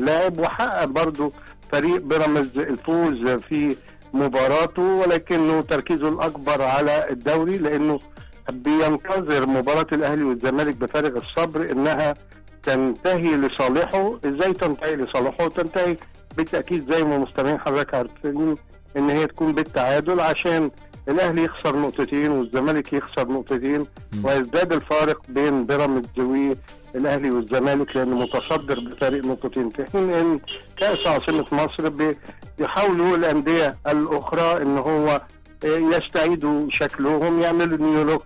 لاعب وحقق برضه فريق بيراميدز الفوز في مباراته ولكنه تركيزه الاكبر على الدوري لانه بينتظر مباراه الاهلي والزمالك بفارغ الصبر انها تنتهي لصالحه ازاي تنتهي لصالحه تنتهي بالتاكيد زي ما مستمعين حضرتك عارفين ان هي تكون بالتعادل عشان الاهلي يخسر نقطتين والزمالك يخسر نقطتين ويزداد الفارق بين بيراميدز والاهلي والزمالك لانه متصدر بفارق نقطتين في حين ان كاس عاصمه مصر بيحاولوا الانديه الاخرى ان هو يستعيدوا شكلهم يعملوا نيو لوك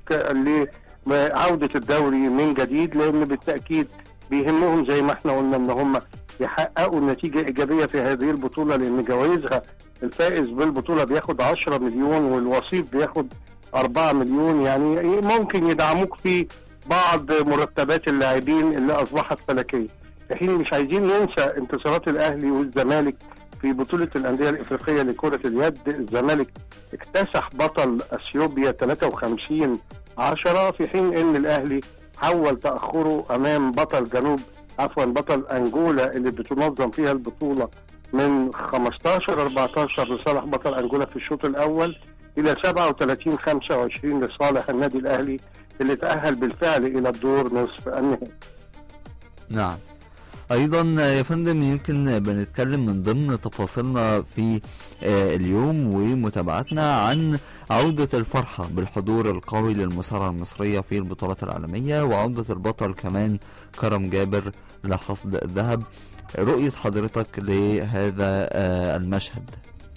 لعوده الدوري من جديد لان بالتاكيد بيهمهم زي ما احنا قلنا ان هم يحققوا نتيجه ايجابيه في هذه البطوله لان جوائزها الفائز بالبطوله بياخد 10 مليون والوصيف بياخد 4 مليون يعني ممكن يدعموك في بعض مرتبات اللاعبين اللي اصبحت فلكيه في حين مش عايزين ننسى انتصارات الاهلي والزمالك في بطولة الأندية الإفريقية لكرة اليد الزمالك اكتسح بطل أثيوبيا 53 10 في حين أن الأهلي حول تأخره أمام بطل جنوب عفوا بطل أنجولا اللي بتنظم فيها البطولة من 15 14 لصالح بطل أنجولا في الشوط الأول إلى 37 25 لصالح النادي الأهلي اللي تأهل بالفعل إلى الدور نصف النهائي. نعم. ايضا يا فندم يمكن بنتكلم من ضمن تفاصيلنا في اليوم ومتابعتنا عن عودة الفرحة بالحضور القوي للمصارعة المصرية في البطولات العالمية وعودة البطل كمان كرم جابر لحصد الذهب رؤية حضرتك لهذا المشهد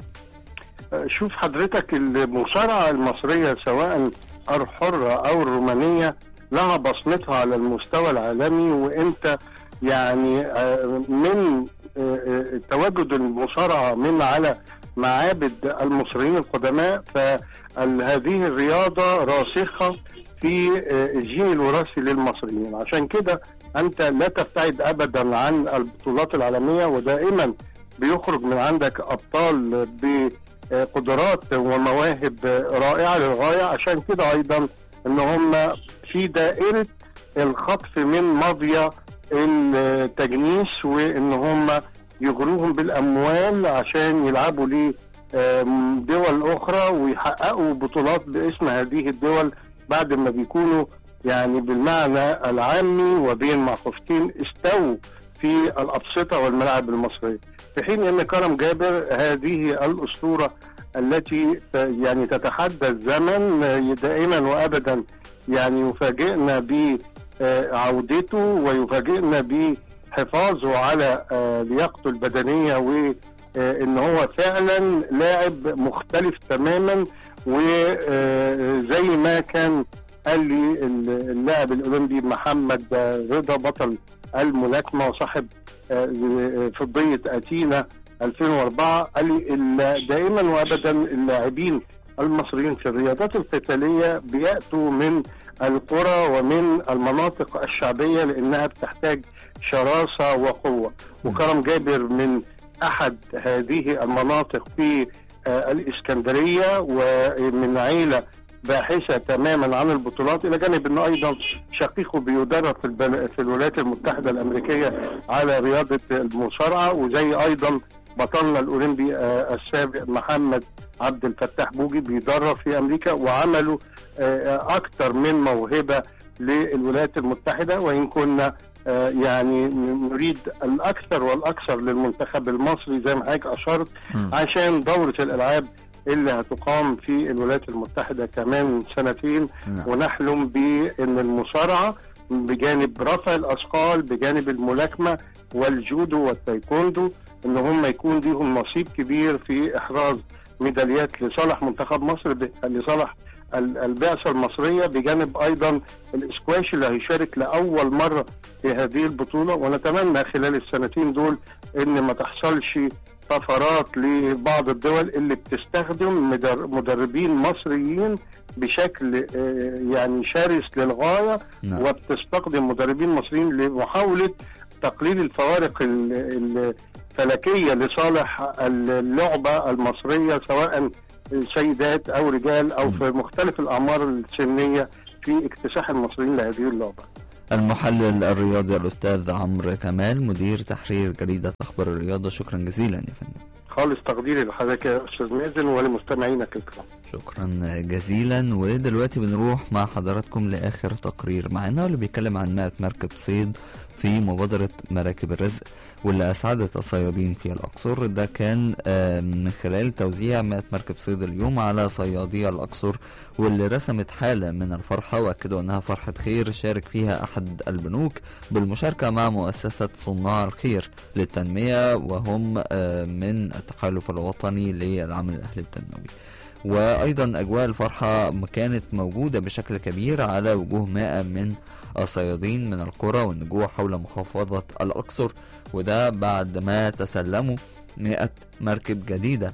شوف حضرتك المصارعة المصرية سواء الحرة أو الرومانية لها بصمتها على المستوى العالمي وانت يعني من تواجد المصارعه من على معابد المصريين القدماء فهذه الرياضه راسخه في الجين الوراثي للمصريين عشان كده انت لا تبتعد ابدا عن البطولات العالميه ودائما بيخرج من عندك ابطال بقدرات ومواهب رائعه للغايه عشان كده ايضا ان هم في دائره الخطف من ماضيه التجنيس وان هم يغروهم بالاموال عشان يلعبوا لدول اخرى ويحققوا بطولات باسم هذه الدول بعد ما بيكونوا يعني بالمعنى العامي وبين معقوفتين استووا في الابسطه والملاعب المصريه في حين ان كرم جابر هذه الاسطوره التي يعني تتحدى الزمن دائما وابدا يعني يفاجئنا ب عودته ويفاجئنا بحفاظه على لياقته البدنيه وان هو فعلا لاعب مختلف تماما وزي ما كان قال لي اللاعب الاولمبي محمد رضا بطل الملاكمه وصاحب فضيه اتينا 2004 قال لي دائما وابدا اللاعبين المصريين في الرياضات القتاليه بياتوا من القرى ومن المناطق الشعبيه لانها بتحتاج شراسه وقوه وكرم جابر من احد هذه المناطق في الاسكندريه ومن عيله باحثه تماما عن البطولات الى جانب انه ايضا شقيقه بيدرب في, في الولايات المتحده الامريكيه على رياضه المصارعه وزي ايضا بطلنا الاولمبي السابق محمد عبد الفتاح بوجي بيدرب في امريكا وعملوا اكثر من موهبه للولايات المتحده وان كنا يعني نريد الاكثر والاكثر للمنتخب المصري زي ما حضرتك اشرت عشان دوره الالعاب اللي هتقام في الولايات المتحده كمان سنتين ونحلم بان المصارعه بجانب رفع الاثقال بجانب الملاكمه والجودو والتايكوندو ان هم يكون ليهم نصيب كبير في احراز ميداليات لصالح منتخب مصر لصالح البعثه المصريه بجانب ايضا الاسكواش اللي هيشارك لاول مره في هذه البطوله ونتمنى خلال السنتين دول ان ما تحصلش طفرات لبعض الدول اللي بتستخدم مدربين مصريين بشكل يعني شرس للغايه نعم. وبتستخدم مدربين مصريين لمحاوله تقليل الفوارق الفلكيه لصالح اللعبه المصريه سواء سيدات او رجال او في مختلف الاعمار السنيه في اكتساح المصريين لهذه اللعبه. المحلل الرياضي الأستاذ عمرو كمال مدير تحرير جريدة أخبار الرياضة شكرا جزيلا يا فندم خالص تقديري لحضرتك يا استاذ مازن ولمستمعينك الكرام شكرا جزيلا ودلوقتي بنروح مع حضراتكم لآخر تقرير معانا واللي بيتكلم عن 100 مركب صيد في مبادرة مراكب الرزق واللي أسعدت الصيادين في الأقصر ده كان آه، من خلال توزيع 100 مركب صيد اليوم على صيادي الأقصر واللي رسمت حالة من الفرحة وأكدوا أنها فرحة خير شارك فيها أحد البنوك بالمشاركة مع مؤسسة صناع الخير للتنمية وهم آه، من التحالف الوطني للعمل الأهلي التنموي وايضا اجواء الفرحه كانت موجوده بشكل كبير على وجوه مائة من الصيادين من القرى والنجوع حول محافظه الاقصر وده بعد ما تسلموا 100 مركب جديده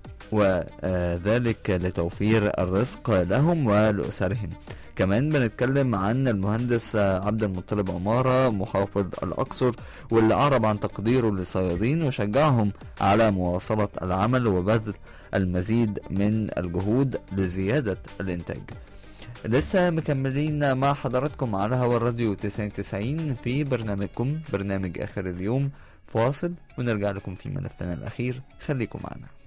وذلك لتوفير الرزق لهم ولأسرهم كمان بنتكلم عن المهندس عبد المطلب عمارة محافظ الأقصر واللي أعرب عن تقديره للصيادين وشجعهم على مواصلة العمل وبذل المزيد من الجهود لزيادة الإنتاج لسه مكملين مع حضراتكم على هوا الراديو 9090 في برنامجكم برنامج آخر اليوم فاصل ونرجع لكم في ملفنا الأخير خليكم معنا